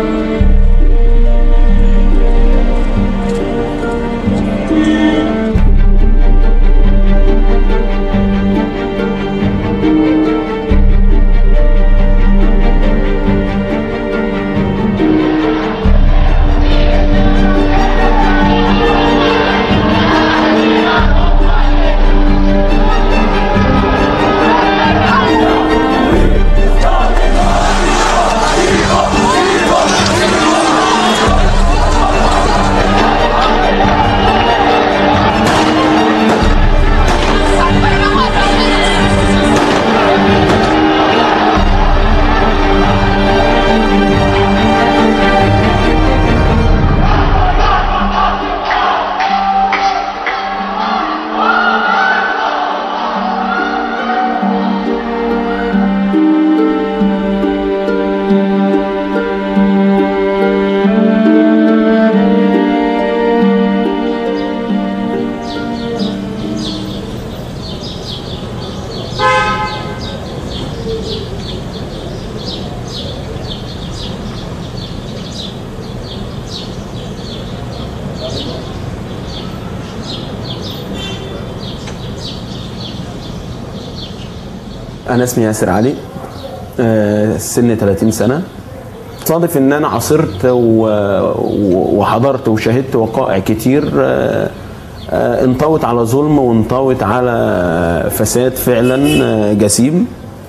انا اسمي ياسر علي آه، سني 30 سنه صادف ان انا عاصرت و- و- وحضرت وشاهدت وقائع كتير آه، آه، انطوت على ظلم وانطوت على فساد فعلا آه، جسيم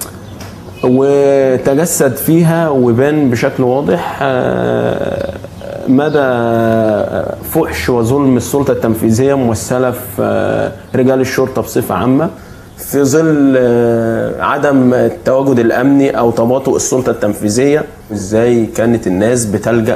وتجسد فيها وبان بشكل واضح آه، مدى فحش وظلم السلطة التنفيذية ممثلة في آه، رجال الشرطة بصفة عامة في ظل آه، عدم التواجد الأمني أو تباطؤ السلطة التنفيذية إزاي كانت الناس بتلجأ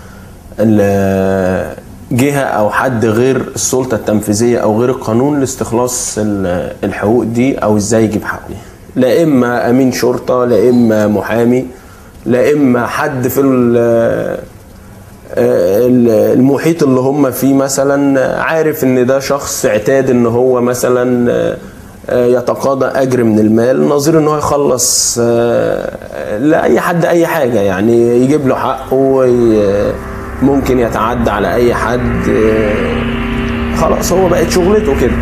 ال- جهة أو حد غير السلطة التنفيذية أو غير القانون لاستخلاص ال- الحقوق دي أو إزاي يجيب حقه لا إما أمين شرطة لا إما محامي لا إما حد في ال- المحيط اللي هم فيه مثلا عارف ان ده شخص اعتاد ان هو مثلا يتقاضى اجر من المال نظير ان هو يخلص لاي حد اي حاجه يعني يجيب له حقه وي- ممكن يتعدى على اي حد خلاص هو بقت شغلته كده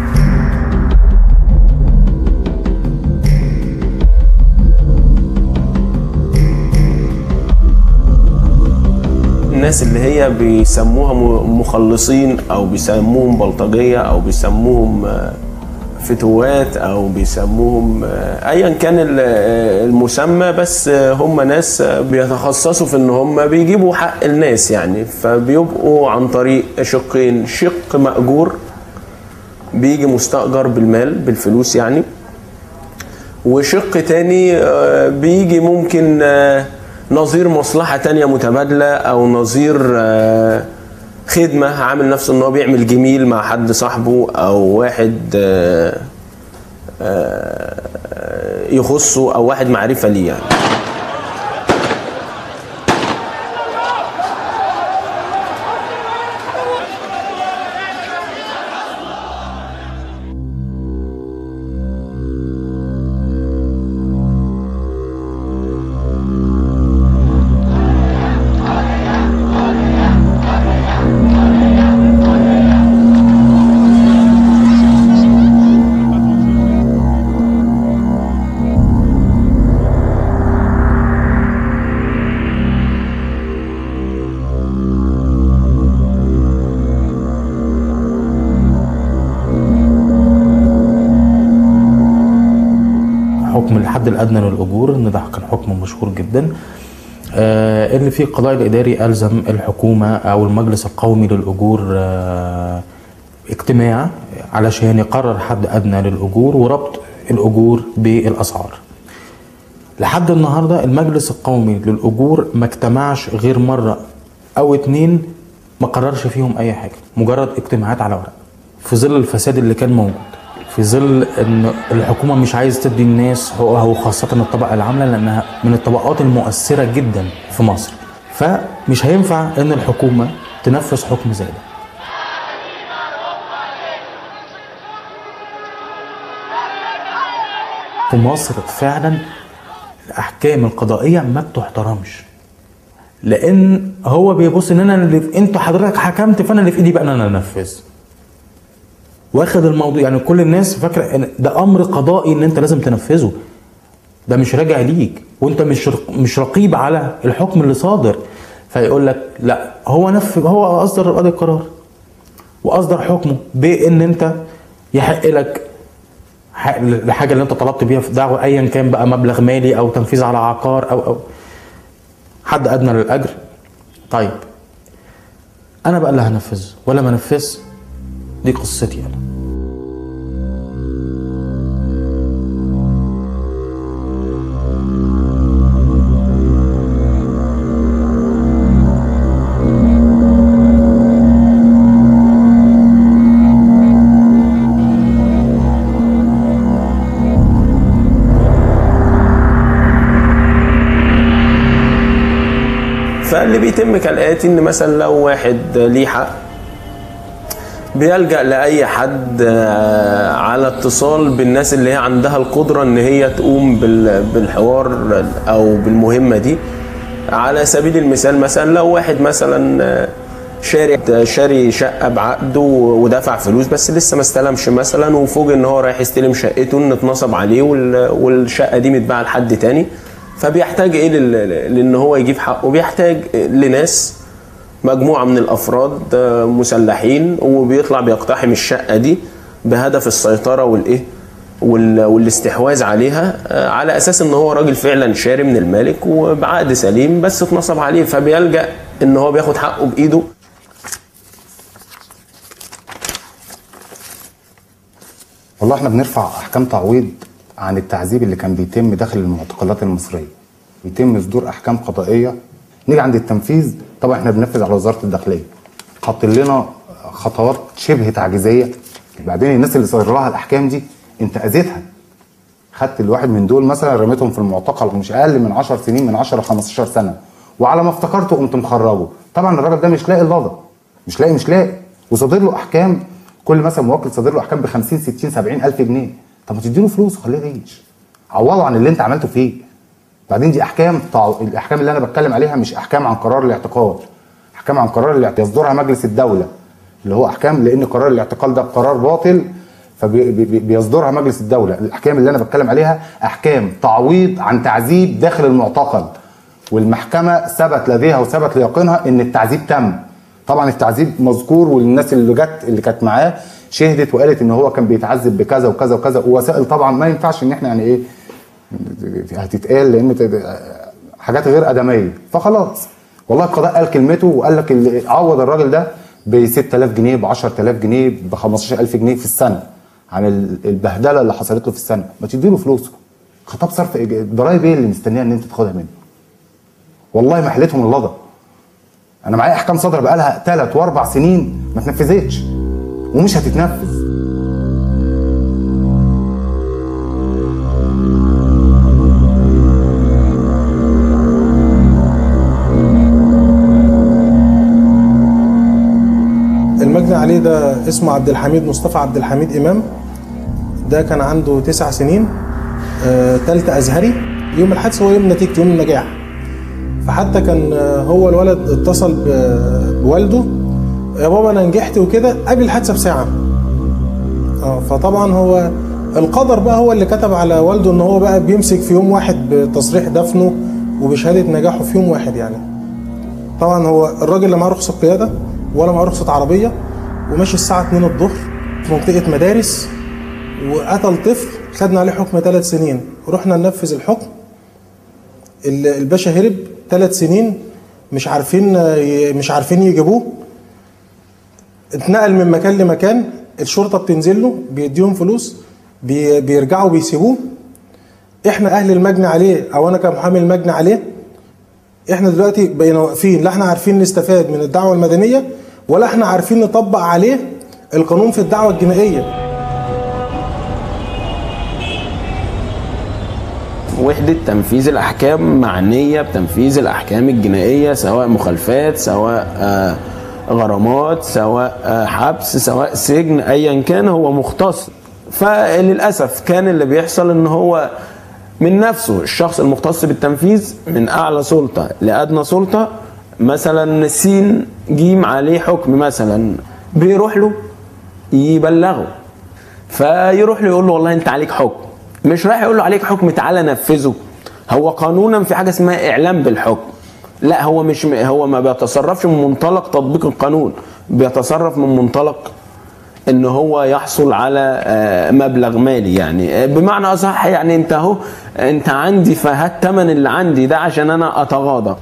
الناس اللي هي بيسموها م- مخلصين او بيسموهم بلطجيه او بيسموهم آه، فتوات او بيسموهم آه، ايا كان ال- آه، المسمى بس آه، هم ناس آه، بيتخصصوا في ان هم بيجيبوا حق الناس يعني فبيبقوا عن طريق شقين شق مأجور بيجي مستأجر بالمال بالفلوس يعني وشق تاني آه، بيجي ممكن آه، نظير مصلحة تانية متبادلة أو نظير آه، خدمة عامل نفسه إن هو بيعمل جميل مع حد صاحبه أو واحد آه، آه، يخصه أو واحد معرفة ليه يعني حكم الحد الادنى للاجور ان ده كان حكم مشهور جدا آه، اللي فيه القضاء الاداري الزم الحكومه او المجلس القومي للاجور آه، اجتماع علشان يقرر حد ادنى للاجور وربط الاجور بالاسعار لحد النهارده المجلس القومي للاجور ما اجتمعش غير مره او اتنين ما قررش فيهم اي حاجه مجرد اجتماعات على ورق في ظل الفساد اللي كان موجود في ظل ان الحكومه مش عايز تدي الناس حقوقها وخاصه الطبقه العامله لانها من الطبقات المؤثره جدا في مصر فمش هينفع ان الحكومه تنفذ حكم زي ده في مصر فعلا الاحكام القضائيه ما بتحترمش لان هو بيبص ان انا اللي في انتوا حضرتك حكمت فانا اللي في ايدي بقى ان انا انفذ واخد الموضوع يعني كل الناس فاكره ان ده امر قضائي ان انت لازم تنفذه ده مش راجع ليك وانت مش مش رقيب على الحكم اللي صادر فيقول لك لا هو نفذ هو اصدر قاضي القرار واصدر حكمه بان انت يحق لك حق- الحاجه اللي انت طلبت بيها في دعوه ايا كان بقى مبلغ مالي او تنفيذ على عقار او او حد ادنى للاجر طيب انا بقى اللي هنفذ ولا ما انفذ دي قصتي انا فاللي بيتم كالآتي إن مثلا لو واحد ليه حق بيلجأ لأي حد آه، على اتصال بالناس اللي هي عندها القدرة إن هي تقوم بال- بالحوار أو بالمهمة دي على سبيل المثال مثلا لو واحد مثلا آه، شاري شاري شقة بعقد و- ودفع فلوس بس لسه ما استلمش مثلا وفوجئ ان هو رايح يستلم شقته ان اتنصب عليه وال- والشقة دي متباعة لحد تاني فبيحتاج ايه لل- لان هو يجيب حقه بيحتاج لناس مجموعة من الأفراد آه، مسلحين وبيطلع بيقتحم الشقة دي بهدف السيطرة والإيه وال- والاستحواذ عليها آه، على أساس إن هو راجل فعلا شاري من المالك وبعقد سليم بس اتنصب عليه فبيلجأ إن هو بياخد حقه بإيده والله احنا بنرفع احكام تعويض عن التعذيب اللي كان بيتم داخل المعتقلات المصريه بيتم صدور احكام قضائيه نيجي عند التنفيذ طبعا احنا بننفذ على وزاره الداخليه حاطين لنا خطوات شبه تعجيزيه بعدين الناس اللي صدر لها الاحكام دي انت اذيتها خدت الواحد من دول مثلا رميتهم في المعتقل مش اقل من 10 سنين من 10 ل 15 سنه وعلى ما افتكرته قمت مخرجه طبعا الراجل ده مش لاقي اللضا مش لاقي مش لاقي وصادر له احكام كل مثلا موكل صادر له احكام ب 50 60 70 الف جنيه طب ما تديله فلوس وخليه يعيش عوضه عن اللي انت عملته فيه بعدين دي احكام طع... الاحكام اللي انا بتكلم عليها مش احكام عن قرار الاعتقال احكام عن قرار الاعتقال يصدرها مجلس الدوله اللي هو احكام لان قرار الاعتقال ده قرار باطل فبيصدرها مجلس الدوله الاحكام اللي انا بتكلم عليها احكام تعويض عن تعذيب داخل المعتقل والمحكمه ثبت لديها وثبت ليقينها ان التعذيب تم طبعا التعذيب مذكور والناس اللي جت اللي كانت معاه شهدت وقالت ان هو كان بيتعذب بكذا وكذا وكذا ووسائل طبعا ما ينفعش ان احنا يعني ايه هتتقال لان ت- حاجات غير ادميه فخلاص والله القضاء قال كلمته وقال لك اللي عوض الراجل ده ب 6000 جنيه ب 10000 جنيه ب 15000 جنيه في السنه عن ال- البهدله اللي حصلت له في السنه ما تديله فلوسه خطاب صرف إيج- الضرايب ايه اللي مستنيه ان انت تاخدها منه والله ما حلتهم اللضا انا معايا احكام صادره بقالها ثلاث واربع سنين ما اتنفذتش ومش هتتنفذ المجني عليه ده اسمه عبد الحميد مصطفى عبد الحميد امام ده كان عنده تسع سنين آه، تالتة ازهري يوم الحادث هو يوم نتيجة يوم النجاح فحتى كان آه، هو الولد اتصل ب- بوالده يا بابا انا نجحت وكده قبل الحادثة بساعة اه فطبعا هو القدر بقى هو اللي كتب على والده ان هو بقى بيمسك في يوم واحد بتصريح دفنه وبشهادة نجاحه في يوم واحد يعني طبعا هو الراجل لا معاه رخصه قياده ولا معاه رخصه عربيه وماشي الساعه 2 الظهر في منطقه مدارس وقتل طفل خدنا عليه حكم ثلاث سنين رحنا ننفذ الحكم ال- الباشا هرب ثلاث سنين مش عارفين مش عارفين يجيبوه اتنقل من مكان لمكان الشرطه بتنزل له بيديهم فلوس بي- بيرجعوا بيسيبوه احنا اهل المجني عليه او انا كمحامي المجني عليه احنا دلوقتي بقينا واقفين لا احنا عارفين نستفاد من الدعوه المدنيه ولا احنا عارفين نطبق عليه القانون في الدعوه الجنائيه وحدة تنفيذ الأحكام معنية بتنفيذ الأحكام الجنائية سواء مخالفات سواء آه، غرامات سواء آه، حبس سواء سجن أيا كان هو مختص فللأسف كان اللي بيحصل إن هو من نفسه الشخص المختص بالتنفيذ من أعلى سلطة لأدنى سلطة مثلا سين جيم عليه حكم مثلا بيروح له يبلغه فيروح له يقول له والله انت عليك حكم مش رايح يقول له عليك حكم تعالى نفذه هو قانونا في حاجه اسمها اعلام بالحكم لا هو مش هو ما بيتصرفش من منطلق تطبيق القانون بيتصرف من منطلق ان هو يحصل على آه، مبلغ مالي يعني آه، بمعنى اصح يعني انت اهو انت عندي فهات تمن اللي عندي ده عشان انا اتغاضى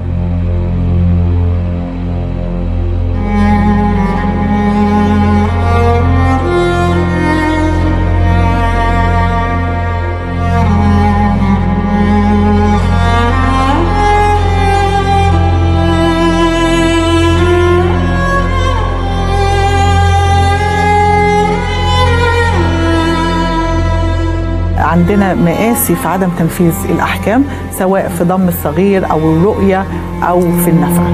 عندنا مآسي في عدم تنفيذ الأحكام سواء في ضم الصغير أو الرؤية أو في النفقة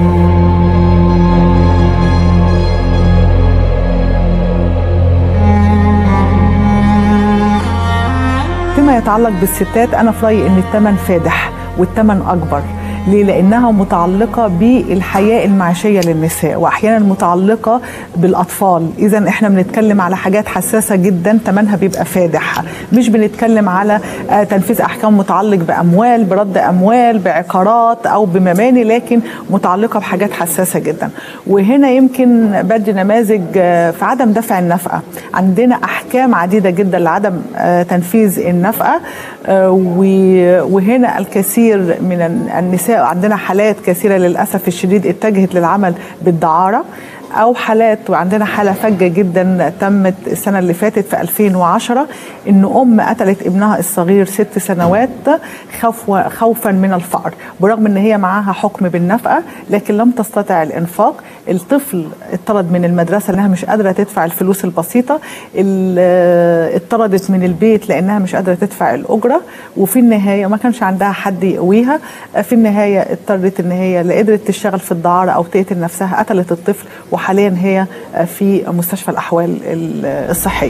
فيما يتعلق بالستات أنا في رأيي أن الثمن فادح والثمن أكبر ليه؟ لأنها متعلقة بالحياة المعيشية للنساء وأحيانا متعلقة بالأطفال إذا إحنا بنتكلم على حاجات حساسة جدا ثمنها بيبقى فادح مش بنتكلم على آه، تنفيذ أحكام متعلق بأموال برد أموال بعقارات أو بمباني لكن متعلقة بحاجات حساسة جدا وهنا يمكن بدي نماذج آه، في عدم دفع النفقة عندنا أحكام عديدة جدا لعدم آه، تنفيذ النفقة آه، و- وهنا الكثير من النساء عندنا حالات كثيرة للأسف الشديد اتجهت للعمل بالدعارة أو حالات وعندنا حالة فجة جدا تمت السنة اللي فاتت في 2010 إن أم قتلت ابنها الصغير ست سنوات خوف خوفا من الفقر برغم إن هي معاها حكم بالنفقة لكن لم تستطع الإنفاق الطفل اتطرد من المدرسة لأنها مش قادرة تدفع الفلوس البسيطة ال- اتطردت من البيت لأنها مش قادرة تدفع الأجرة وفي النهاية ما كانش عندها حد يقويها في النهاية اضطرت إن هي لا قدرت تشتغل في الدعارة أو تقتل نفسها قتلت الطفل وحاليا هي في مستشفى الأحوال الصحية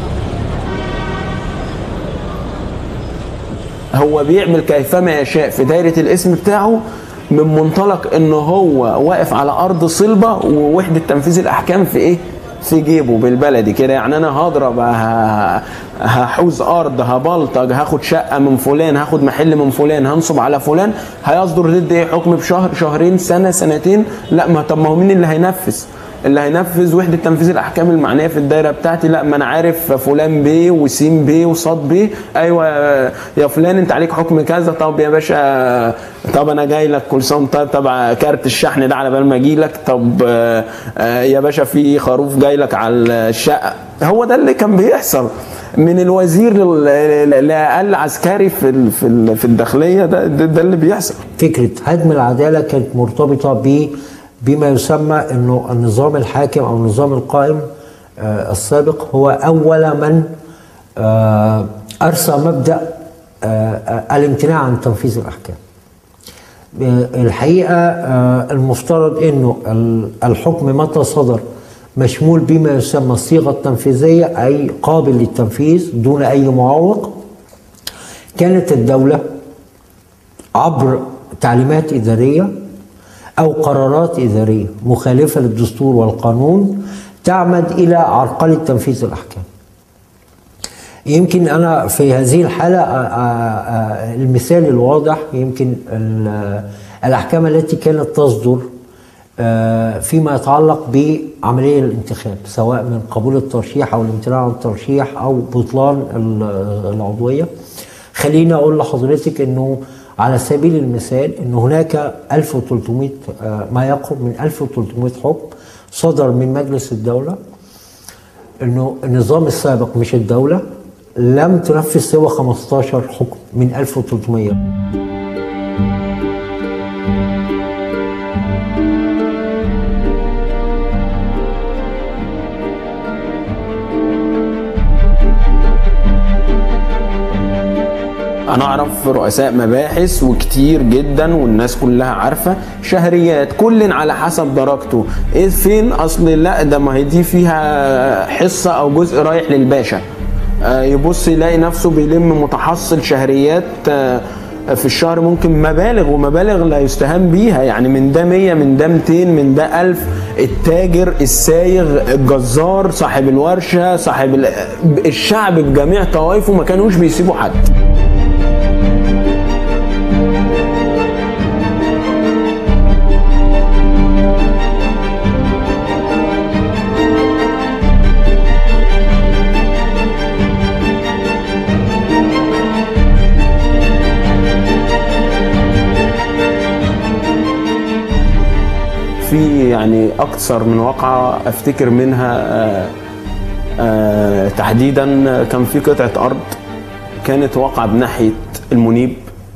هو بيعمل كيفما يشاء في دايرة الاسم بتاعه من منطلق ان هو واقف على ارض صلبة ووحدة تنفيذ الاحكام في ايه في جيبه بالبلدي كده يعني انا هضرب ه- هحوز ارض هبلطج هاخد شقه من فلان هاخد محل من فلان هنصب على فلان هيصدر ضد ايه حكم بشهر شهرين سنه سنتين لا ما طب ما هو مين اللي هينفذ اللي هينفذ وحده تنفيذ الاحكام المعنيه في الدايره بتاعتي لا ما انا عارف فلان بيه وسين بيه وصاد بيه ايوه يا فلان انت عليك حكم كذا طب يا باشا طب انا جاي لك كل سنه طيب طب كارت الشحن ده على بال ما اجي لك طب آه، آه، يا باشا في خروف جاي لك على الشقه هو ده اللي كان بيحصل من الوزير لل- لاقل عسكري في ال- في ال- في الداخليه ده ده, ده اللي بيحصل فكرة هدم العدالة كانت مرتبطة ب بما يسمى انه النظام الحاكم او النظام القائم آه، السابق هو اول من آه، ارسى مبدا آه، آه، الامتناع عن تنفيذ الاحكام. آه، الحقيقه آه، المفترض انه ال- الحكم متى صدر مشمول بما يسمى الصيغه التنفيذيه اي قابل للتنفيذ دون اي معوق. كانت الدوله عبر تعليمات إدارية أو قرارات إدارية مخالفة للدستور والقانون تعمد إلى عرقلة تنفيذ الأحكام يمكن أنا في هذه الحالة آه، آه، آه، المثال الواضح يمكن ال- الأحكام التي كانت تصدر آه، فيما يتعلق بعملية الانتخاب سواء من قبول الترشيح أو الامتناع عن الترشيح أو بطلان ال- العضوية خليني أقول لحضرتك أنه على سبيل المثال أن هناك 1300 آه، ما يقرب من 1300 حكم صدر من مجلس الدولة انه النظام السابق مش الدوله لم تنفذ سوى 15 حكم من 1300 انا اعرف رؤساء مباحث وكتير جدا والناس كلها عارفه شهريات كل على حسب درجته ايه فين اصل لا ده ما هي دي فيها حصه او جزء رايح للباشا آه، يبص يلاقي نفسه بيلم متحصل شهريات آه، في الشهر ممكن مبالغ ومبالغ لا يستهان بيها يعني من ده 100 من ده 200 من ده 1000 التاجر السايغ الجزار صاحب الورشه صاحب ال- الشعب بجميع طوائفه ما كانوش بيسيبوا حد في يعني اكثر من واقعه افتكر منها آه، آه، تحديدا كان في قطعه ارض كانت واقعه بناحيه المنيب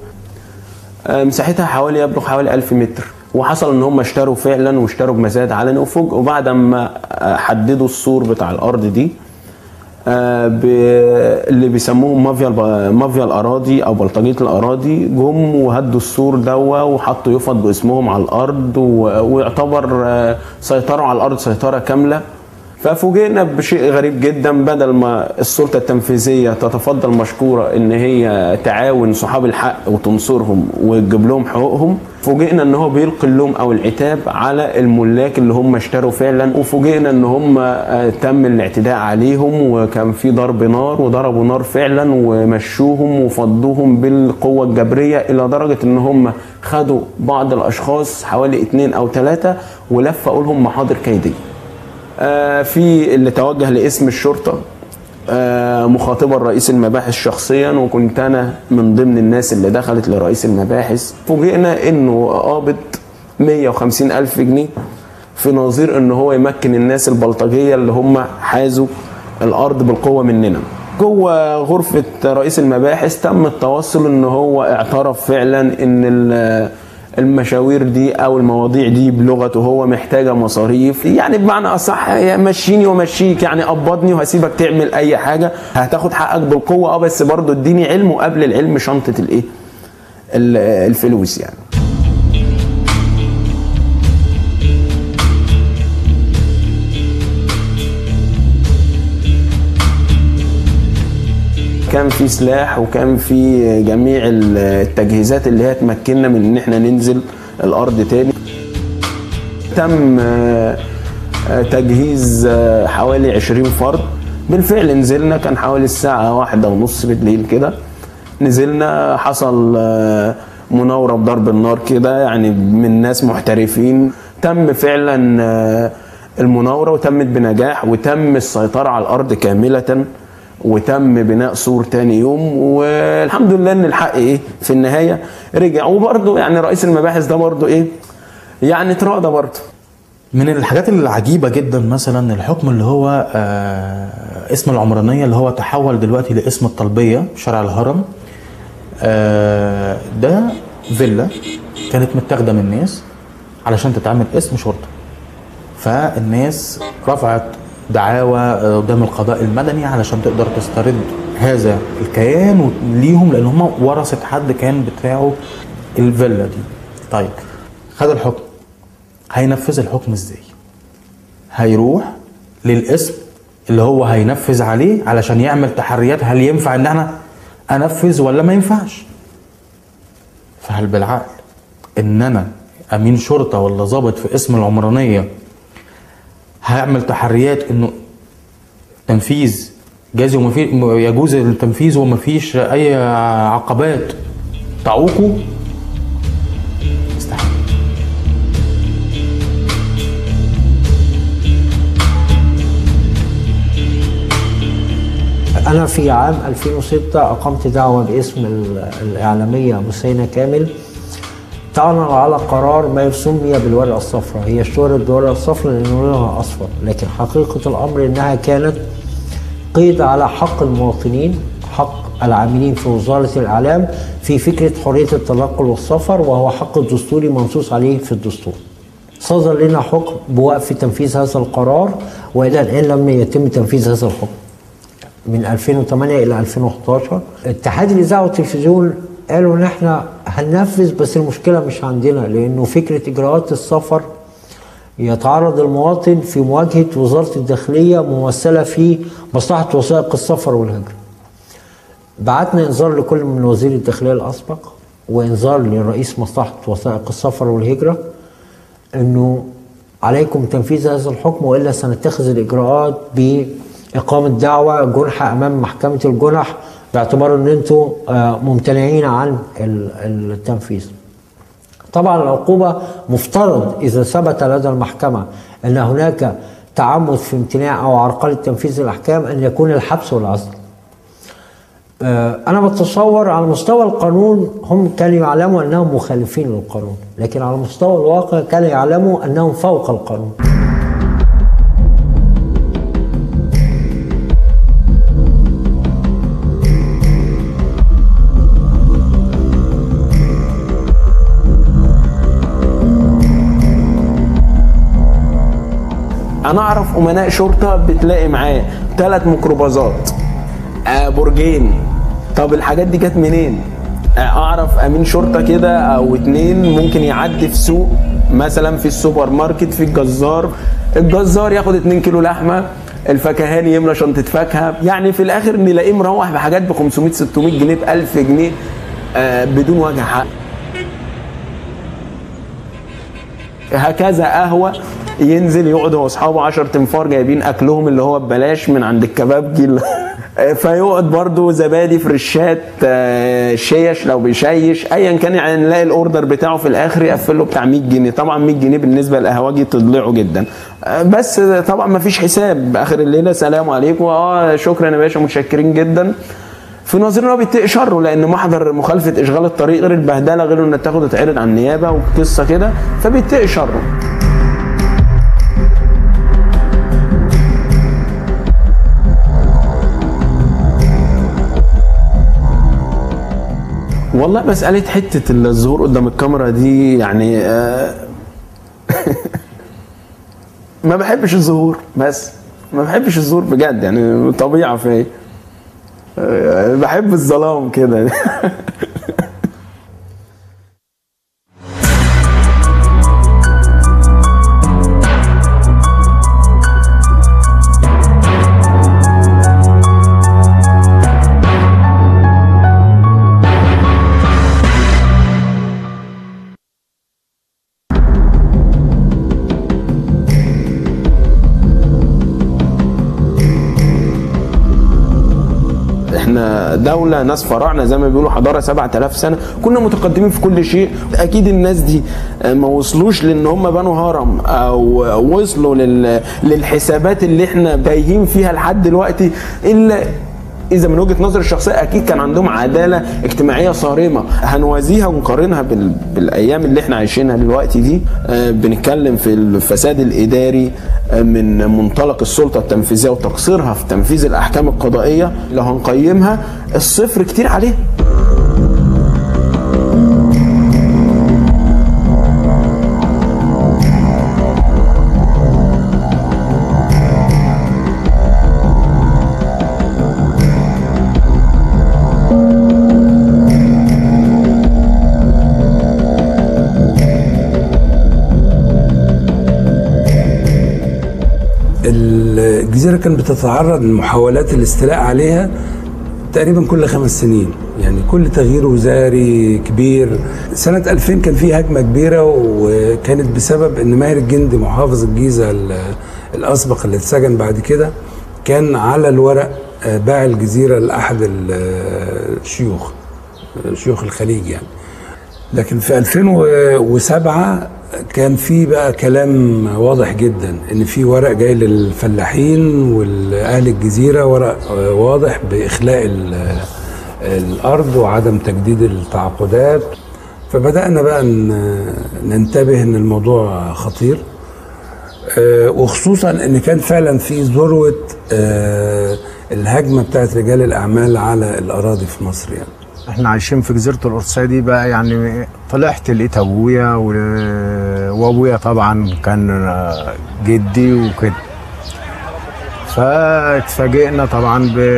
آه، مساحتها حوالي يبلغ حوالي 1000 متر وحصل ان هم اشتروا فعلا واشتروا بمزاد علني وفوجئوا بعد ما آه، حددوا السور بتاع الارض دي آه، ب- اللي بيسموهم مافيا الب- مافيا الاراضي او بلطجيه الاراضي جم وهدوا السور دوا وحطوا يفط باسمهم على الارض و- ويعتبر آه، سيطروا على الارض سيطره كامله ففوجئنا بشيء غريب جدا بدل ما السلطه التنفيذيه تتفضل مشكوره ان هي تعاون صحاب الحق وتنصرهم وتجيب لهم حقوقهم فوجئنا ان هو بيلقي اللوم او العتاب على الملاك اللي هم اشتروا فعلا وفوجئنا ان هم آه، تم الاعتداء عليهم وكان في ضرب نار وضربوا نار فعلا ومشوهم وفضوهم بالقوه الجبريه الى درجه ان هم خدوا بعض الاشخاص حوالي اثنين او ثلاثه ولفقوا لهم محاضر كيديه آه، في اللي توجه لاسم الشرطه آه، مخاطبا رئيس المباحث شخصيا وكنت انا من ضمن الناس اللي دخلت لرئيس المباحث فوجئنا انه قابض 150 الف جنيه في نظير ان هو يمكن الناس البلطجيه اللي هم حازوا الارض بالقوه مننا جوه غرفه رئيس المباحث تم التوصل ان هو اعترف فعلا ان ال- المشاوير دي او المواضيع دي بلغته هو محتاجه مصاريف يعني بمعنى اصح يا مشيني ومشيك يعني قبضني وهسيبك تعمل اي حاجه هتاخد حقك بالقوه اه بس برضه اديني علم وقبل العلم شنطه الايه ال- الفلوس يعني كان في سلاح وكان في جميع التجهيزات اللي هي تمكننا من ان احنا ننزل الارض تاني تم آه، آه، تجهيز آه، حوالي 20 فرد بالفعل نزلنا كان حوالي الساعة واحدة ونص بالليل كده نزلنا حصل آه، مناورة بضرب النار كده يعني من ناس محترفين تم فعلا آه، المناورة وتمت بنجاح وتم السيطرة على الأرض كاملة وتم بناء سور تاني يوم والحمد لله ان الحق ايه في النهايه رجع وبرده يعني رئيس المباحث ده برده ايه يعني اتراضى برده من الحاجات العجيبة جدا مثلا الحكم اللي هو آه اسم العمرانية اللي هو تحول دلوقتي لاسم الطلبية في شارع الهرم آه ده فيلا كانت متاخدة من الناس علشان تتعمل اسم شرطة فالناس رفعت دعاوى آه، قدام القضاء المدني علشان تقدر تسترد هذا الكيان ليهم لان هم ورثة حد كان بتاعه الفيلا دي طيب خد الحكم هينفذ الحكم ازاي هيروح للاسم اللي هو هينفذ عليه علشان يعمل تحريات هل ينفع ان انا انفذ ولا ما ينفعش فهل بالعقل ان انا امين شرطه ولا ضابط في اسم العمرانيه هعمل تحريات انه تنفيذ جاز وما في يجوز التنفيذ وما فيش اي عقبات تعوقه استحيل أنا في عام 2006 أقمت دعوة باسم ال- الإعلامية مسينة كامل تعلن على قرار ما يسمي بالورقة الصفراء هي اشتهرت بالورقة الصفراء لأن لونها أصفر لكن حقيقة الأمر إنها كانت قيد على حق المواطنين حق العاملين في وزارة الإعلام في فكرة حرية التنقل والسفر وهو حق دستوري منصوص عليه في الدستور صدر لنا حكم بوقف تنفيذ هذا القرار والى الان لم يتم تنفيذ هذا الحكم. من 2008 الى 2011 اتحاد الاذاعه والتلفزيون قالوا ان احنا هننفذ بس المشكله مش عندنا لانه فكره اجراءات السفر يتعرض المواطن في مواجهه وزاره الداخليه ممثله في مصلحه وثائق السفر والهجره. بعتنا انذار لكل من وزير الداخليه الاسبق وانذار لرئيس مصلحه وثائق السفر والهجره انه عليكم تنفيذ هذا الحكم والا سنتخذ الاجراءات باقامه دعوى جنحه امام محكمه الجنح باعتبار ان انتم آه، ممتنعين عن ال- التنفيذ. طبعا العقوبه مفترض اذا ثبت لدى المحكمه ان هناك تعمد في امتناع او عرقله تنفيذ الاحكام ان يكون الحبس والعزل. آه، انا بتصور على مستوى القانون هم كانوا يعلموا انهم مخالفين للقانون لكن على مستوى الواقع كانوا يعلموا انهم فوق القانون انا اعرف امناء شرطه بتلاقي معاه ثلاث ميكروباصات آه برجين طب الحاجات دي جت منين آه اعرف امين شرطه كده او اتنين ممكن يعدي في سوق مثلا في السوبر ماركت في الجزار الجزار ياخد 2 كيلو لحمه الفكهاني يملى شنطه فاكهه يعني في الاخر نلاقيه مروح بحاجات ب 500 600 جنيه ب 1000 جنيه آه بدون وجه حق هكذا قهوه ينزل يقعد هو واصحابه 10 تنفار جايبين اكلهم اللي هو ببلاش من عند الكبابجي اللي- فيقعد برضه زبادي فريشات آه، شيش لو بيشيش ايا كان يعني نلاقي الاوردر بتاعه في الاخر يقفل له بتاع 100 جنيه طبعا 100 جنيه بالنسبه للقهوجي تضلعه جدا آه، بس طبعا ما فيش حساب اخر الليله سلام عليكم اه شكرا يا باشا متشكرين جدا في نظرنا هو بيتقي شره لان محضر مخالفه اشغال الطريق غير البهدله غير انك تاخد وتتعرض على النيابه وقصه كده فبيتقي شره والله مسألة حتة الظهور قدام الكاميرا دي يعني آه، ما بحبش الظهور بس ما بحبش الظهور بجد يعني طبيعة فيا آه، بحب الظلام كده احنا دولة ناس فراعنة زي ما بيقولوا حضارة 7000 سنة كنا متقدمين في كل شيء اكيد الناس دي ما وصلوش لان هم بنوا هرم او وصلوا لل... للحسابات اللي احنا تايهين فيها لحد دلوقتي الا اذا من وجهه نظري الشخصيه اكيد كان عندهم عداله اجتماعيه صارمه هنوازيها ونقارنها بال... بالايام اللي احنا عايشينها دلوقتي دي آه بنتكلم في الفساد الاداري آه من منطلق السلطه التنفيذيه وتقصيرها في تنفيذ الاحكام القضائيه لو هنقيمها الصفر كتير عليها الجزيرة كانت بتتعرض لمحاولات الاستيلاء عليها تقريبا كل خمس سنين يعني كل تغيير وزاري كبير سنة 2000 كان في هجمة كبيرة وكانت بسبب ان ماهر الجندي محافظ الجيزة ال- الأسبق اللي اتسجن بعد كده كان على الورق آه، باع الجزيرة لأحد ال- الشيوخ شيوخ الخليج يعني لكن في 2007 كان في بقى كلام واضح جدا ان في ورق جاي للفلاحين والاهل الجزيره ورق آه، واضح باخلاء ال- الارض وعدم تجديد التعاقدات فبدانا بقى ن- ننتبه ان الموضوع خطير آه، وخصوصا ان كان فعلا في ذروه آه، الهجمه بتاعت رجال الاعمال على الاراضي في مصر يعني احنا عايشين في جزيره القرصيه دي بقى يعني طلعت لقيت ابويا و... وابويا طبعا كان جدي وكده فاتفاجئنا طبعا ب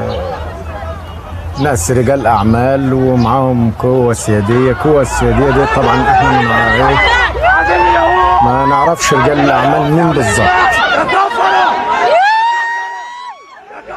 ناس رجال اعمال ومعاهم قوه سياديه قوه السياديه دي طبعا احنا ما نعرف- ما نعرفش رجال الاعمال مين بالظبط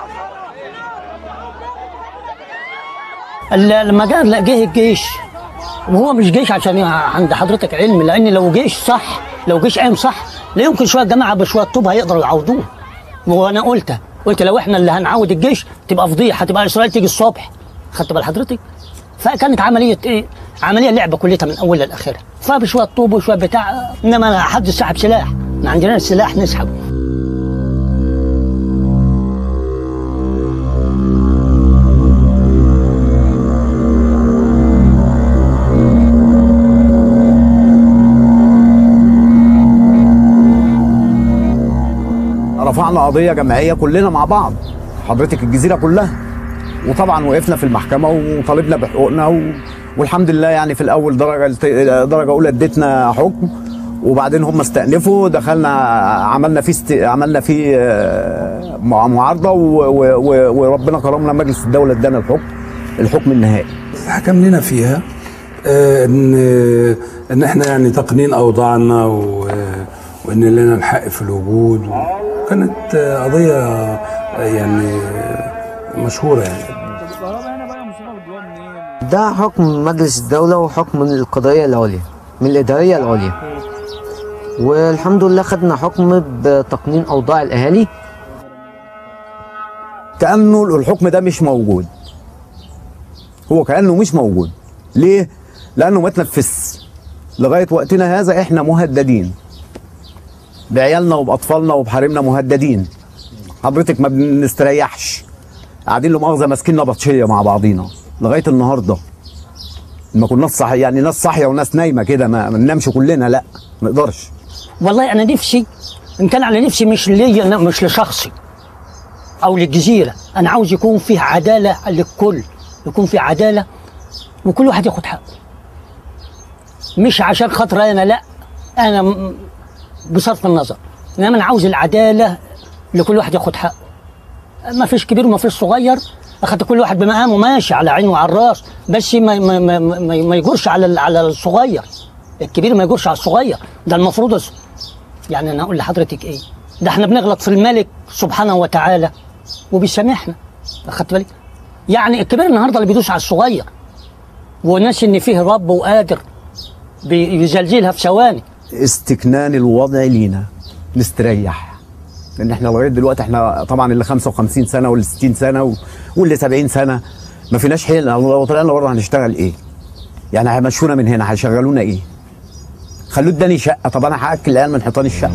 ال- لما جه جه الجيش وهو مش جيش عشان عند حضرتك علم لان لو جيش صح لو جيش قايم صح لا يمكن شويه جماعه بشويه طوب هيقدروا يعوضوه وانا قلت قلت لو احنا اللي هنعود الجيش تبقى فضيحه هتبقى اسرائيل تيجي الصبح خدت بال حضرتك فكانت عمليه ايه عمليه لعبه كلها من اولها لاخرها فبشويه طوب وشويه بتاع انما حد سحب سلاح ما عندنا السلاح نسحبه رفعنا قضيه جماعيه كلنا مع بعض حضرتك الجزيره كلها وطبعا وقفنا في المحكمه وطالبنا بحقوقنا و... والحمد لله يعني في الاول درجه درجه اولى اديتنا حكم وبعدين هم استأنفوا دخلنا عملنا فيه است... عملنا فيه آه، مع- معارضه و... و... و... وربنا كرمنا مجلس الدوله ادانا الحكم الحكم النهائي حكم لنا فيها آه، ان ان احنا يعني تقنين اوضاعنا و- وان لنا الحق في الوجود وكانت آه، قضيه آه، يعني مشهوره يعني ده حكم مجلس الدولة وحكم من القضائية العليا من الإدارية العليا والحمد لله خدنا حكم بتقنين أوضاع الأهالي كانه الحكم ده مش موجود هو كانه مش موجود ليه لانه ما تنفذش لغايه وقتنا هذا احنا مهددين بعيالنا وباطفالنا وبحريمنا مهددين حضرتك ما بنستريحش قاعدين له مؤاخذه ماسكين نبطشيه مع بعضينا لغايه النهارده ما كناش صح يعني ناس صاحيه وناس نايمه كده ما ما ننامش كلنا لا ما نقدرش والله انا نفسي ان كان على نفسي مش ليا أنا- مش لشخصي او للجزيره انا عاوز يكون فيه عداله للكل يكون فيه عداله وكل واحد ياخد حقه مش عشان خاطر انا لا انا م- بصرف النظر انما انا عاوز العداله لكل واحد ياخد حقه ما فيش كبير وما فيش صغير اخدت كل واحد بمقامه ماشي على عينه وعلى الراس بس ما ما ما, ما, ما يجرش على ال- على الصغير الكبير ما يجرش على الصغير ده المفروض الص- يعني انا اقول لحضرتك ايه ده احنا بنغلط في الملك سبحانه وتعالى وبيسامحنا اخدت بالك يعني الكبير النهارده اللي بيدوس على الصغير وناس ان فيه رب وقادر بيزلزلها في ثواني استكنان الوضع لينا نستريح لان احنا لغايه دلوقتي احنا طبعا اللي 55 سنه واللي 60 سنه و- واللي 70 سنه ما فيناش حيل لو طلعنا بره هنشتغل ايه؟ يعني هيمشونا من هنا هيشغلونا ايه؟ خلوه اداني شقه طب انا هاكل العيال من حيطان الشقه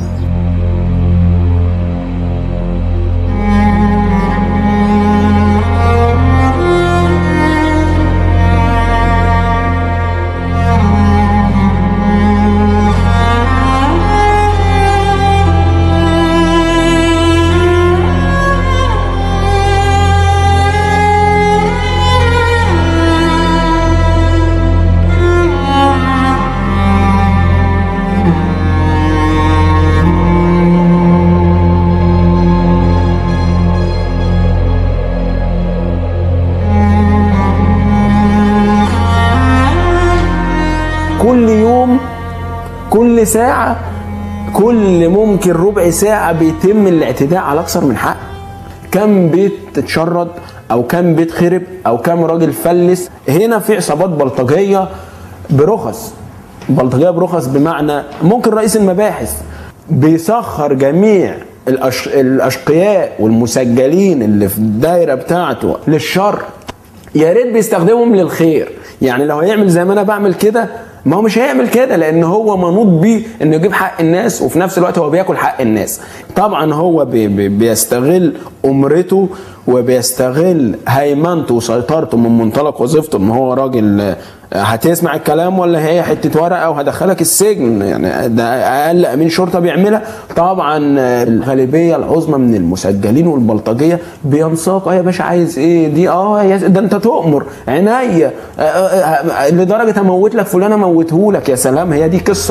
كل يوم كل ساعة كل ممكن ربع ساعة بيتم الاعتداء على أكثر من حق كم بيت اتشرد أو كم بيت خرب أو كم راجل فلس هنا في عصابات بلطجية برخص بلطجية برخص بمعنى ممكن رئيس المباحث بيسخر جميع الأش... الأشقياء والمسجلين اللي في الدايرة بتاعته للشر يا ريت بيستخدمهم للخير يعني لو هيعمل زي ما انا بعمل كده ما هو مش هيعمل كده لان هو منوط بيه انه يجيب حق الناس وفي نفس الوقت هو بياكل حق الناس طبعا هو بي بي بيستغل امرته وبيستغل هيمنته وسيطرته من منطلق وظيفته ان هو راجل آه، هتسمع الكلام ولا هي حته ورقه وهدخلك السجن يعني ده اقل امين شرطه بيعملها طبعا آه، الغالبيه العظمى من المسجلين والبلطجيه بينساق اه يا باشا عايز ايه دي اه يا ده انت تؤمر عينيا آه، آه، آه، لدرجه اموت لك فلان اموتهولك يا سلام هي دي قصه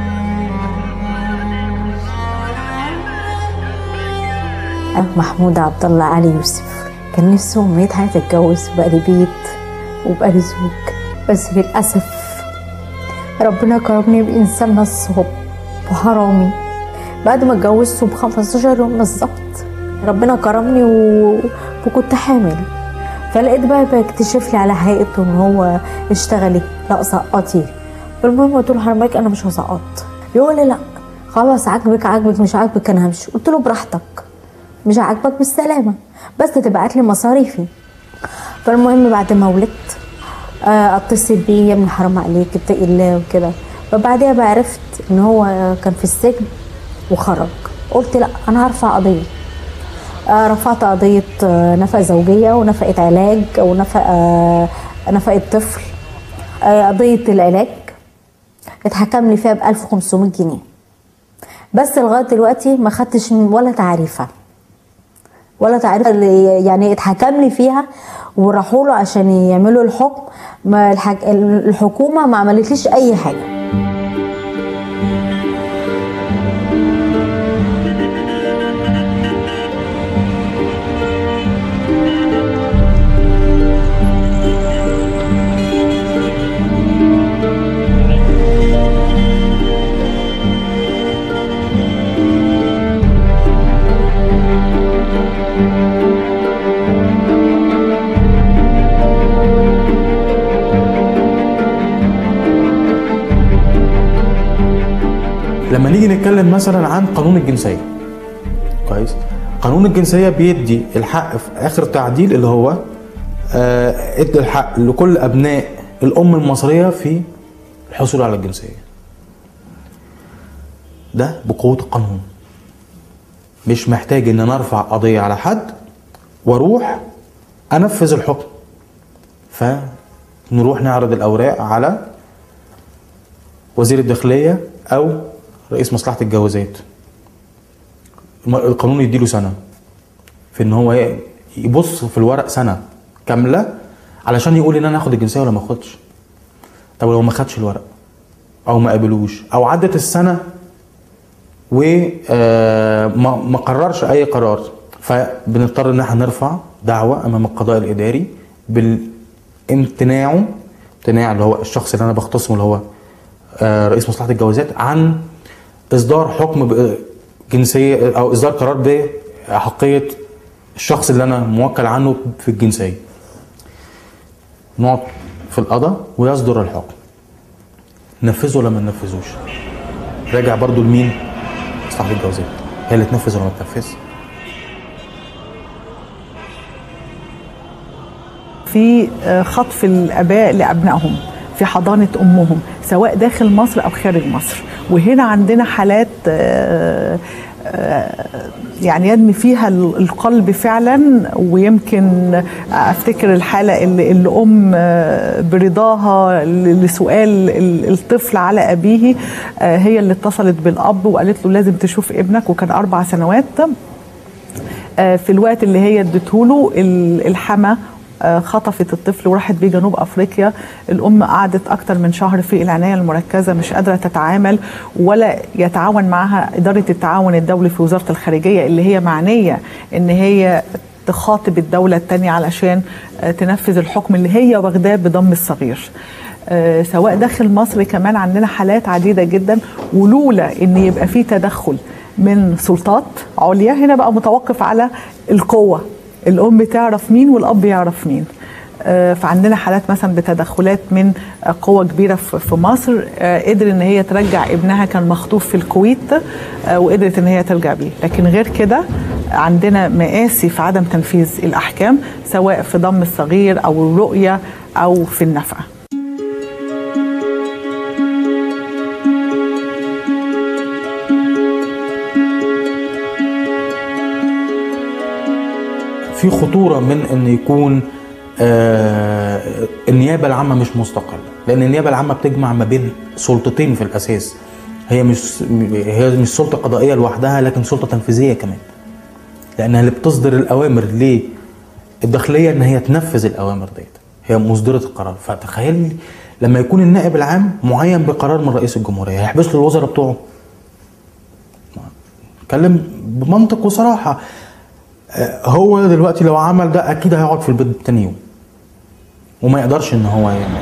محمود عبد الله علي يوسف كان نفسه أمنية حياتي أتجوز وبقى لي بيت وبقى لي زوج بس للأسف ربنا كرمني بإنسان نصاب وحرامي بعد ما اتجوزته ب 15 يوم بالظبط ربنا كرمني و... وكنت حامل فلقيت بقى بيكتشف لي على حقيقته ان هو اشتغلي لا سقطي فالمهم قلت له حرمك انا مش هسقط يقول لي لا خلاص عاجبك عاجبك مش عاجبك انا همشي قلت له براحتك مش عاجبك بالسلامه بس تبعت لي مصاريفي فالمهم بعد ما ولدت آه، اتصل بيه يا ابني حرام عليك اتقي الله وكده فبعدها بقى عرفت ان هو كان في السجن وخرج قلت لا انا هرفع قضيه آه، رفعت قضيه آه، نفقه زوجيه ونفقه علاج ونفقه آه، نفقه طفل آه، قضيه العلاج اتحكم لي فيها ب 1500 جنيه بس لغايه دلوقتي ما خدتش ولا تعريفه ولا تعريف اللي يعني اتحكم لي فيها وراحوا له عشان يعملوا الحكم ما الحك... الحكومه ما عملتليش اي حاجه لما نيجي نتكلم مثلا عن قانون الجنسيه كويس قانون الجنسيه بيدي الحق في اخر تعديل اللي هو آه، ادى الحق لكل ابناء الام المصريه في الحصول على الجنسيه ده بقوه القانون مش محتاج ان انا ارفع قضيه على حد واروح انفذ الحكم فنروح نعرض الاوراق على وزير الداخليه او رئيس مصلحه الجوازات الم- القانون يديله سنه في ان هو ي- يبص في الورق سنه كامله علشان يقول ان انا اخد الجنسيه ولا ما اخدش طب لو ما خدش الورق او ما قابلوش او عدت السنه وما ما قررش اي قرار فبنضطر ان احنا نرفع دعوه امام القضاء الاداري بالامتناعه امتناع اللي هو الشخص اللي انا بختصمه اللي هو آه، رئيس مصلحه الجوازات عن اصدار حكم بجنسيه او اصدار قرار بحقيه الشخص اللي انا موكل عنه في الجنسيه نقعد في القضاء ويصدر الحكم ننفذه ولا ما ننفذوش راجع برضو لمين مصلحه الجوازات هي اللي تنفذ ولا ما تنفذش في آه، خطف الاباء لابنائهم في حضانه امهم سواء داخل مصر او خارج مصر وهنا عندنا حالات آه، آه، يعني يدمي فيها ال- القلب فعلا ويمكن افتكر الحاله اللي, اللي ام آه، برضاها ل- لسؤال ال- الطفل على ابيه آه، هي اللي اتصلت بالاب وقالت له لازم تشوف ابنك وكان اربع سنوات آه، في الوقت اللي هي اديته ال- الحما آه، خطفت الطفل وراحت بيه جنوب افريقيا الام قعدت اكتر من شهر في العنايه المركزه مش قادره تتعامل ولا يتعاون معها اداره التعاون الدولي في وزاره الخارجيه اللي هي معنيه ان هي تخاطب الدوله الثانيه علشان آه، تنفذ الحكم اللي هي واخداه بضم الصغير آه، سواء داخل مصر كمان عندنا حالات عديده جدا ولولا ان يبقى في تدخل من سلطات عليا هنا بقى متوقف على القوه الام تعرف مين والاب يعرف مين آه، فعندنا حالات مثلا بتدخلات من آه، قوة كبيرة في في مصر آه، قدر ان هي ترجع ابنها كان مخطوف في الكويت آه، وقدرت ان هي ترجع بيه لكن غير كده عندنا مآسي في عدم تنفيذ الأحكام سواء في ضم الصغير أو الرؤية أو في النفقة في خطوره من ان يكون آه النيابه العامه مش مستقله لان النيابه العامه بتجمع ما بين سلطتين في الاساس هي مش هي مش سلطه قضائيه لوحدها لكن سلطه تنفيذيه كمان لانها اللي بتصدر الاوامر للداخليه ان هي تنفذ الاوامر ديت هي مصدره القرار فتخيل لما يكون النائب العام معين بقرار من رئيس الجمهوريه هيحبس له الوزراء بتوعه اتكلم بمنطق وصراحه آه، هو دلوقتي لو عمل ده اكيد هيقعد في البيت تاني يوم وما يقدرش ان هو يعمل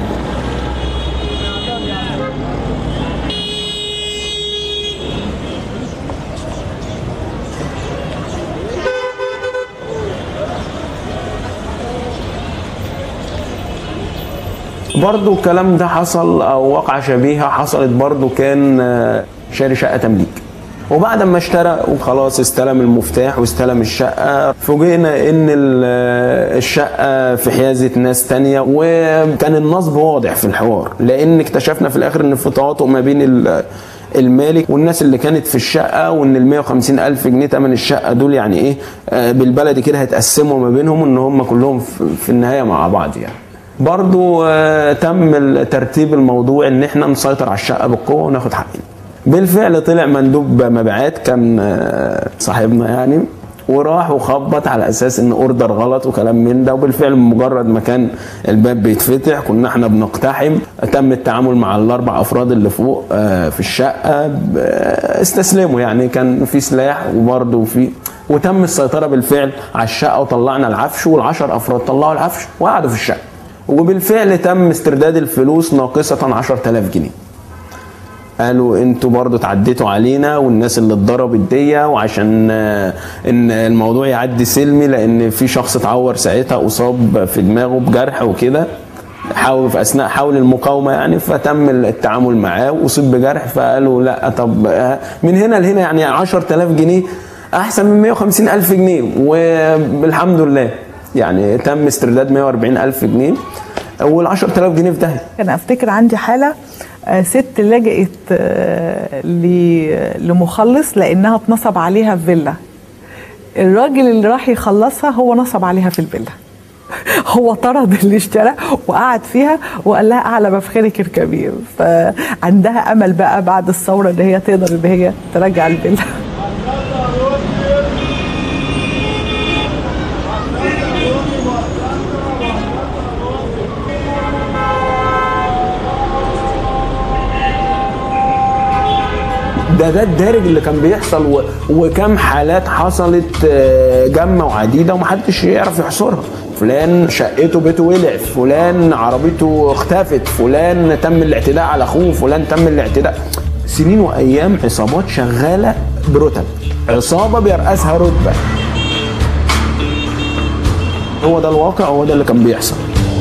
برضو الكلام ده حصل او واقعة شبيهة حصلت برضو كان آه، شاري شقة تمليك وبعد ما اشترى وخلاص استلم المفتاح واستلم الشقة فوجئنا ان ال- الشقة في حيازة ناس تانية وكان النصب واضح في الحوار لان اكتشفنا في الاخر ان في تواطؤ ما بين ال- المالك والناس اللي كانت في الشقة وان ال 150 ألف جنيه تمن الشقة دول يعني ايه آه، بالبلدي كده هيتقسموا ما بينهم ان هم كلهم في في النهاية مع بعض يعني برضو آه، تم ال- ترتيب الموضوع ان احنا نسيطر على الشقة بالقوة وناخد حقنا بالفعل طلع مندوب مبيعات كان آه، صاحبنا يعني وراح وخبط على اساس ان اوردر غلط وكلام من ده وبالفعل مجرد ما كان الباب بيتفتح كنا احنا بنقتحم تم التعامل مع الاربع افراد اللي فوق آه، في الشقه ب- آه، استسلموا يعني كان في سلاح وبرضه في وتم السيطره بالفعل على الشقه وطلعنا العفش والعشر افراد طلعوا العفش وقعدوا في الشقه وبالفعل تم استرداد الفلوس ناقصه 10000 جنيه قالوا انتوا برضو تعديتوا علينا والناس اللي اتضربت دي وعشان آه، ان الموضوع يعدي سلمي لان في شخص اتعور ساعتها اصاب في دماغه بجرح وكده حاول في اثناء حاول المقاومه يعني فتم التعامل معاه واصيب بجرح فقالوا لا طب آه، من هنا لهنا يعني 10000 جنيه احسن من 150 الف جنيه والحمد لله يعني تم استرداد 140 الف جنيه وال 10000 جنيه في داهيه كان افتكر عندي حاله آه، ست لجأت آه، ل- لمخلص لانها اتنصب عليها في فيلا الراجل اللي راح يخلصها هو نصب عليها في الفيلا هو طرد اللي اشترى وقعد فيها وقال لها اعلى مفخرك اركبيه فعندها امل بقى بعد الثوره ان هي تقدر ان هي ترجع الفيلا ده ده الدارج اللي كان بيحصل و... وكم حالات حصلت آه، جامة وعديدة ومحدش يعرف يحصرها فلان شقته بيته ولع فلان عربيته اختفت فلان تم الاعتداء على اخوه فلان تم الاعتداء سنين وايام عصابات شغاله برتب عصابه بيرأسها رتبه هو ده الواقع هو ده اللي كان بيحصل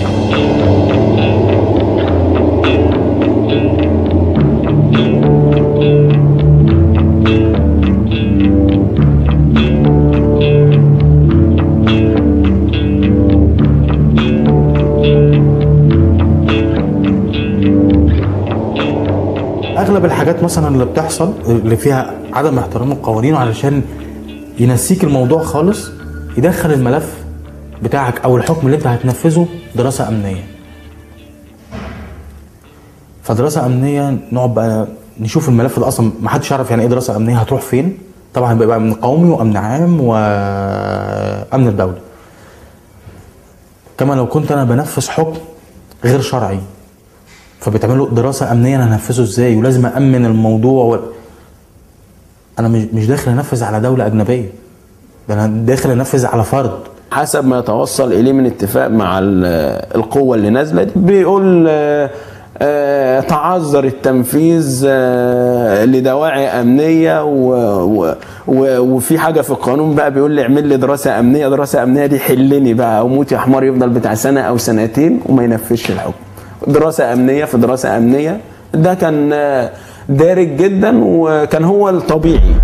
اغلب الحاجات مثلا اللي بتحصل اللي فيها عدم احترام القوانين علشان ينسيك الموضوع خالص يدخل الملف بتاعك او الحكم اللي انت هتنفذه دراسه امنيه فدراسه امنيه نقعد بقى نشوف الملف ده اصلا ما حدش يعرف يعني ايه دراسه امنيه هتروح فين طبعا بيبقى امن قومي وامن عام وامن الدوله كما لو كنت انا بنفذ حكم غير شرعي فبتعملوا دراسه امنيه انا هنفذه ازاي ولازم امن الموضوع و... انا مش مش داخل انفذ على دوله اجنبيه ده انا داخل انفذ على فرد حسب ما يتوصل اليه من اتفاق مع ال- القوه اللي نازله دي بيقول آه، آه، تعذر التنفيذ آه، لدواعي امنيه و و و وفي حاجه في القانون بقى بيقول لي اعمل لي دراسه امنيه دراسه امنيه دي حلني بقى او موت يا حمار يفضل بتاع سنه او سنتين وما ينفذش الحكم دراسه امنيه في دراسه امنيه ده كان آه، دارج جدا وكان هو الطبيعي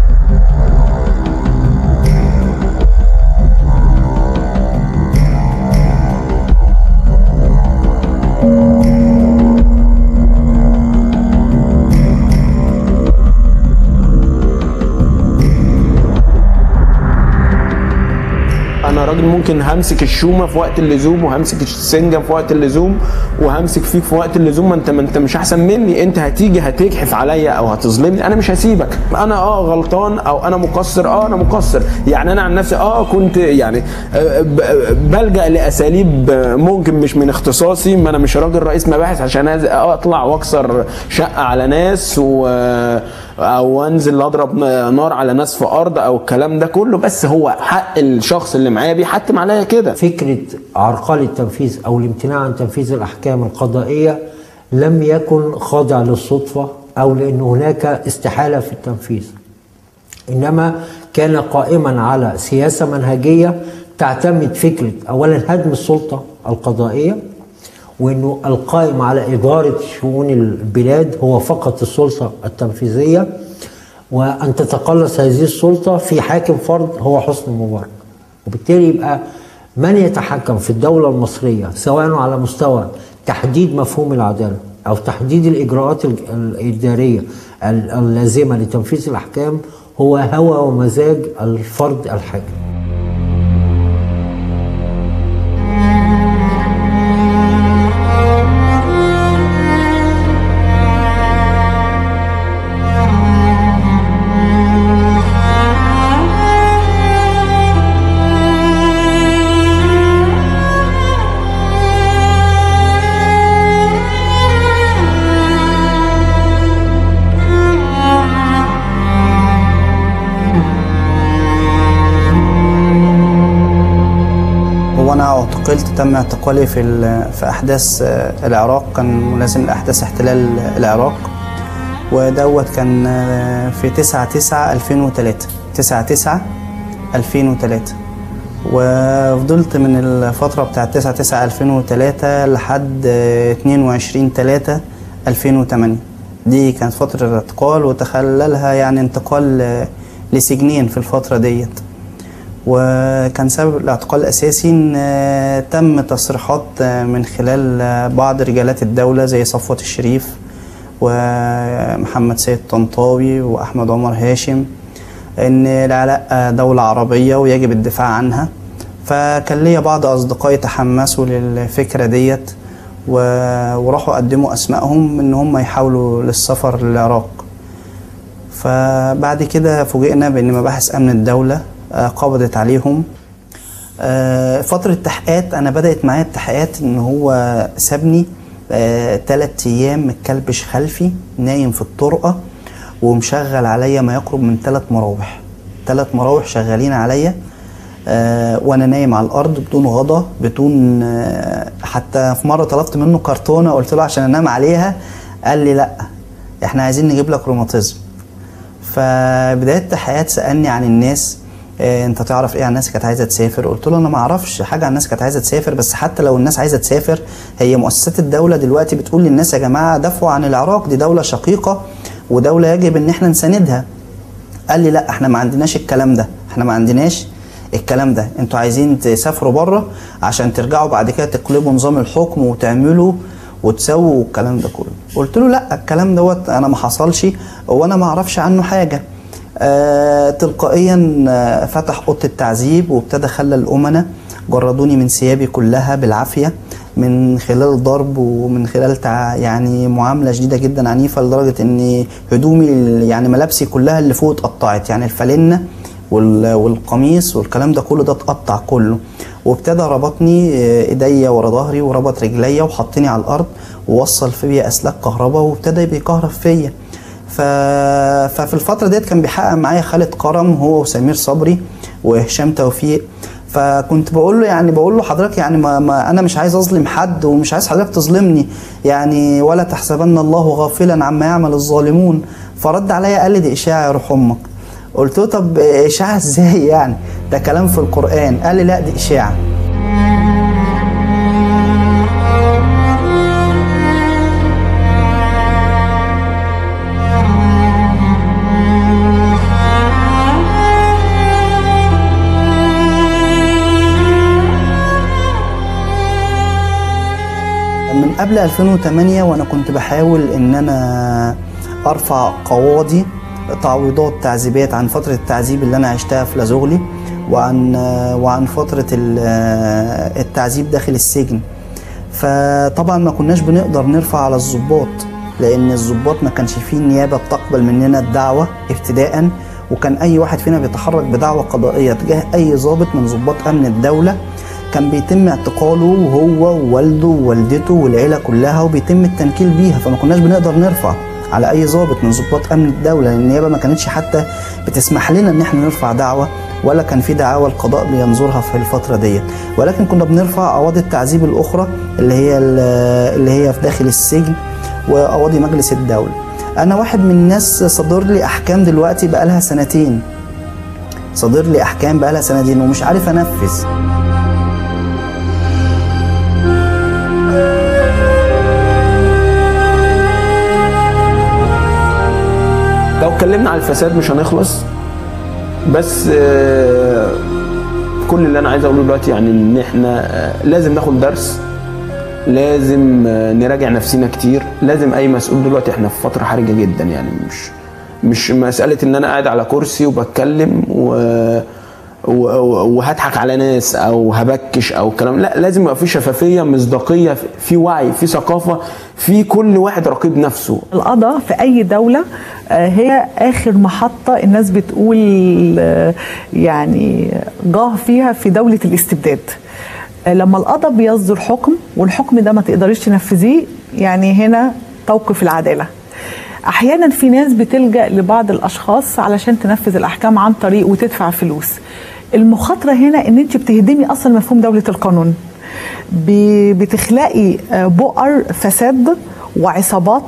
انا راجل ممكن همسك الشومه في وقت اللزوم وهمسك السنجه في وقت اللزوم وهمسك فيك في وقت اللزوم ما انت ما انت مش احسن مني انت هتيجي هتجحف عليا او هتظلمني انا مش هسيبك انا اه غلطان او انا مقصر اه انا مقصر يعني انا عن نفسي اه كنت يعني آه، ب- بلجا لاساليب آه، ممكن مش من اختصاصي ما انا مش راجل رئيس مباحث عشان أز- اطلع واكسر شقه على ناس و او انزل اضرب نار على ناس في ارض او الكلام ده كله بس هو حق الشخص اللي معايا بيحتم عليا كده فكرة عرقلة التنفيذ أو الامتناع عن تنفيذ الأحكام القضائية لم يكن خاضع للصدفة أو لأن هناك استحالة في التنفيذ إنما كان قائما على سياسة منهجية تعتمد فكرة أولا هدم السلطة القضائية وانه القائم على اداره شؤون البلاد هو فقط السلطه التنفيذيه وان تتقلص هذه السلطه في حاكم فرد هو حسني مبارك وبالتالي يبقى من يتحكم في الدوله المصريه سواء على مستوى تحديد مفهوم العداله او تحديد الاجراءات ال- الاداريه ال- اللازمه لتنفيذ الاحكام هو هوى ومزاج الفرد الحاكم هو انا اعتقلت تم اعتقالي في ال- في احداث آه، العراق كان ملازم لاحداث احتلال العراق ودوت كان آه، في 9 9 2003 9 9 2003 وفضلت من الفترة بتاعة 9 9 2003 لحد آه، 22 3 2008 دي كانت فترة الاعتقال وتخللها يعني انتقال آه، لسجنين في الفترة ديت وكان سبب الاعتقال الأساسي إن آه، تم تصريحات آه، من خلال آه، بعض رجالات الدولة زي صفوة الشريف ومحمد سيد طنطاوي وأحمد عمر هاشم إن العراق آه، دولة عربية ويجب الدفاع عنها فكان ليا بعض أصدقائي تحمسوا للفكرة ديت و- وراحوا قدموا أسمائهم إن هم يحاولوا للسفر للعراق فبعد كده فوجئنا بان مباحث امن الدوله آه، قبضت عليهم آه، فتره التحقيقات انا بدات معايا التحقيقات ان هو سابني ثلاث ايام متكلبش خلفي نايم في الطرقه ومشغل عليا ما يقرب من ثلاث مراوح ثلاث مراوح شغالين عليا آه، وانا نايم على الارض بدون غضا بدون آه، حتى في مره طلبت منه كرتونه قلت له عشان انام عليها قال لي لا احنا عايزين نجيب لك روماتيزم فبدايه حياه سالني عن الناس آه، انت تعرف ايه عن الناس كانت عايزه تسافر قلت له انا ما اعرفش حاجه عن الناس كانت عايزه تسافر بس حتى لو الناس عايزه تسافر هي مؤسسات الدوله دلوقتي بتقول للناس يا جماعه دافعوا عن العراق دي دوله شقيقه ودوله يجب ان احنا نساندها قال لي لا احنا ما عندناش الكلام ده احنا ما عندناش الكلام ده انتوا عايزين تسافروا بره عشان ترجعوا بعد كده تقلبوا نظام الحكم وتعملوا وتسووا والكلام ده كله قلت له لا الكلام دوت انا ما حصلش وانا ما اعرفش عنه حاجه آه تلقائيا آه فتح اوضه التعذيب وابتدى خلى الامناء جردوني من ثيابي كلها بالعافيه من خلال ضرب ومن خلال تع... يعني معامله شديده جدا عنيفه لدرجه ان هدومي يعني ملابسي كلها اللي فوق اتقطعت يعني الفالنه وال- والقميص والكلام ده كله ده اتقطع كله وابتدى ربطني آه، ايديا ورا ظهري وربط رجليا وحطني على الارض ووصل فيا اسلاك كهرباء وابتدى بيكهرب فيا ف... ففي الفترة ديت كان بيحقق معايا خالد كرم هو وسمير صبري وهشام توفيق فكنت بقول له يعني بقول له حضرتك يعني ما, ما انا مش عايز اظلم حد ومش عايز حضرتك تظلمني يعني ولا تحسبن الله غافلا عما يعمل الظالمون فرد عليا قال لي دي اشاعه يا روح امك قلت له طب اشاعه ازاي يعني ده كلام في القران قال لي لا دي اشاعه من قبل 2008 وانا كنت بحاول ان انا ارفع قواضي تعويضات تعذيبات عن فتره التعذيب اللي انا عشتها في لازوغلي وعن وعن فتره ال- التعذيب داخل السجن فطبعا ما كناش بنقدر نرفع على الضباط لان الضباط ما كانش فيه نيابه بتقبل مننا الدعوه ابتداء وكان اي واحد فينا بيتحرك بدعوه قضائيه تجاه اي ضابط من ضباط امن الدوله كان بيتم اعتقاله هو ووالده ووالدته والعيله كلها وبيتم التنكيل بيها فما كناش بنقدر نرفع على اي ضابط من ضباط امن الدوله لان النيابه ما كانتش حتى بتسمح لنا ان احنا نرفع دعوه ولا كان في دعاوى القضاء بينظرها في الفتره ديت ولكن كنا بنرفع قواضي التعذيب الاخرى اللي هي اللي هي في داخل السجن وقواضي مجلس الدوله انا واحد من الناس صدر لي احكام دلوقتي بقالها سنتين صدر لي احكام بقالها سنتين ومش عارف انفذ اتكلمنا على الفساد مش هنخلص بس آه، كل اللي انا عايز اقوله دلوقتي يعني ان احنا آه، لازم ناخد درس لازم آه، نراجع نفسنا كتير لازم اي مسؤول دلوقتي احنا في فتره حرجه جدا يعني مش مش مساله ان انا قاعد على كرسي وبتكلم و و- و- وهضحك على ناس او هبكش او كلام لا لازم يبقى في شفافيه مصداقيه في وعي في ثقافه في كل واحد رقيب نفسه القضاء في أي دولة آه، هي آخر محطة الناس بتقول آه، يعني جاه فيها في دولة الاستبداد آه، لما القضاء بيصدر حكم والحكم ده ما تقدريش تنفذيه يعني هنا توقف العدالة احيانا في ناس بتلجا لبعض الاشخاص علشان تنفذ الاحكام عن طريق وتدفع فلوس المخاطره هنا ان انت بتهدمي اصلا مفهوم دوله القانون ب- بتخلقي آه، بؤر فساد وعصابات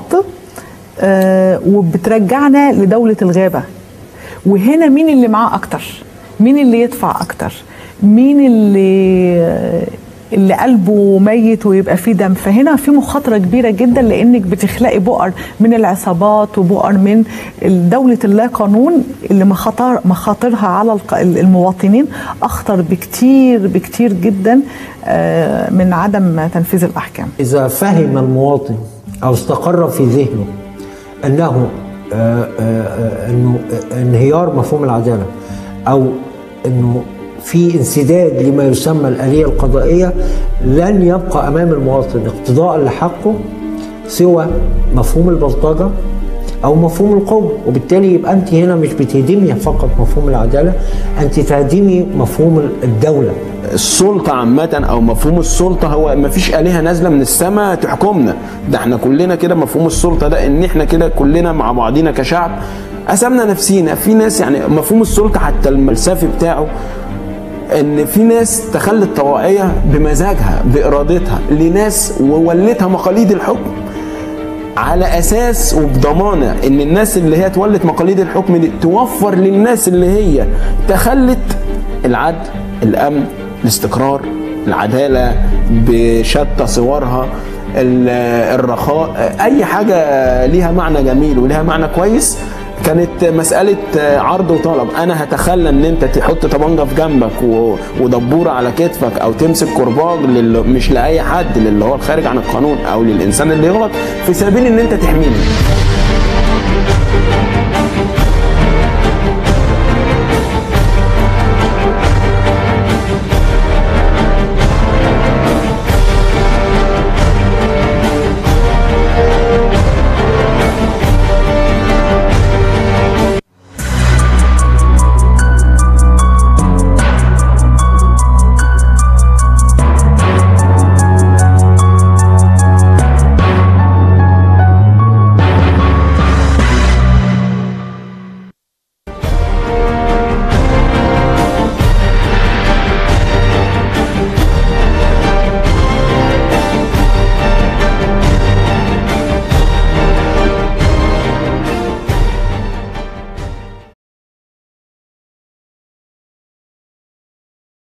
آه، وبترجعنا لدوله الغابه وهنا مين اللي معاه اكتر مين اللي يدفع اكتر مين اللي اللي قلبه ميت ويبقى فيه دم فهنا في مخاطره كبيره جدا لانك بتخلقي بؤر من العصابات وبؤر من دوله اللا قانون اللي مخاطر مخاطرها على الق- المواطنين اخطر بكتير بكتير جدا آه، من عدم تنفيذ الاحكام إذا فهم المواطن أو استقر في ذهنه أنه آه، آه، آه، أنه انهيار مفهوم العدالة أو أنه في انسداد لما يسمى الآلية القضائية لن يبقى أمام المواطن اقتضاء لحقه سوى مفهوم البلطجة أو مفهوم القوة وبالتالي يبقى أنت هنا مش بتهدمي فقط مفهوم العدالة أنت تهدمي مفهوم الدولة السلطة عامة أو مفهوم السلطة هو مفيش آلهة نازلة من السماء تحكمنا ده احنا كلنا كده مفهوم السلطة ده إن احنا كده كلنا مع بعضينا كشعب قسمنا نفسينا في ناس يعني مفهوم السلطة حتى الفلسفي بتاعه ان في ناس تخلت طواعية بمزاجها بإرادتها لناس وولتها مقاليد الحكم على اساس وبضمانه ان الناس اللي هي تولت مقاليد الحكم دي توفر للناس اللي هي تخلت العدل الامن الاستقرار العداله بشتى صورها ال- الرخاء اي حاجه ليها معنى جميل وليها معنى كويس كانت مسألة عرض وطلب أنا هتخلى إن أنت تحط طبنجة في جنبك و- ودبورة على كتفك أو تمسك كرباج لل... مش لأي حد للي هو الخارج عن القانون أو للإنسان اللي يغلط في سبيل إن أنت تحميني